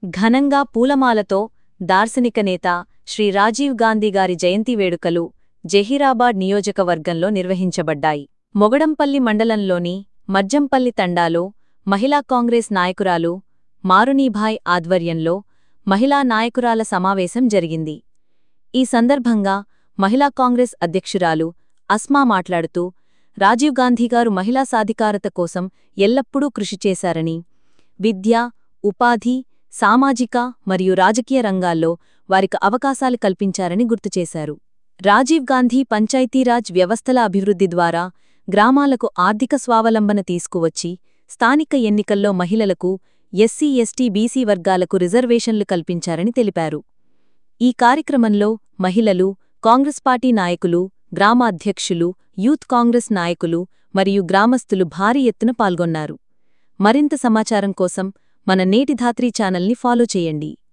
ఘనంగా పూలమాలతో దార్శనిక నేత శ్రీ రాజీవ్ గాంధీ గారి జయంతి వేడుకలు జహీరాబాద్ నియోజకవర్గంలో నిర్వహించబడ్డాయి మొగడంపల్లి మండలంలోని మజ్జంపల్లి తండాలో మహిళా కాంగ్రెస్ నాయకురాలు మారునీభాయ్ ఆధ్వర్యంలో మహిళా నాయకురాల సమావేశం జరిగింది ఈ సందర్భంగా మహిళా కాంగ్రెస్ అధ్యక్షురాలు అస్మా మాట్లాడుతూ రాజీవ్ గాంధీ గారు మహిళా సాధికారత కోసం ఎల్లప్పుడూ కృషి చేశారని విద్య ఉపాధి సామాజిక మరియు రాజకీయ రంగాల్లో వారికి అవకాశాలు కల్పించారని గుర్తుచేశారు రాజీవ్ గాంధీ పంచాయతీరాజ్ వ్యవస్థల అభివృద్ధి ద్వారా గ్రామాలకు ఆర్థిక స్వావలంబన తీసుకువచ్చి స్థానిక ఎన్నికల్లో మహిళలకు ఎస్సీ ఎస్టీ బీసీ వర్గాలకు రిజర్వేషన్లు కల్పించారని తెలిపారు ఈ కార్యక్రమంలో మహిళలు కాంగ్రెస్ పార్టీ నాయకులు గ్రామ అధ్యక్షులు యూత్ కాంగ్రెస్ నాయకులు మరియు గ్రామస్తులు భారీ ఎత్తున పాల్గొన్నారు మరింత సమాచారం కోసం మన నేటి ధాత్రీ ఛానల్ని ఫాలో చేయండి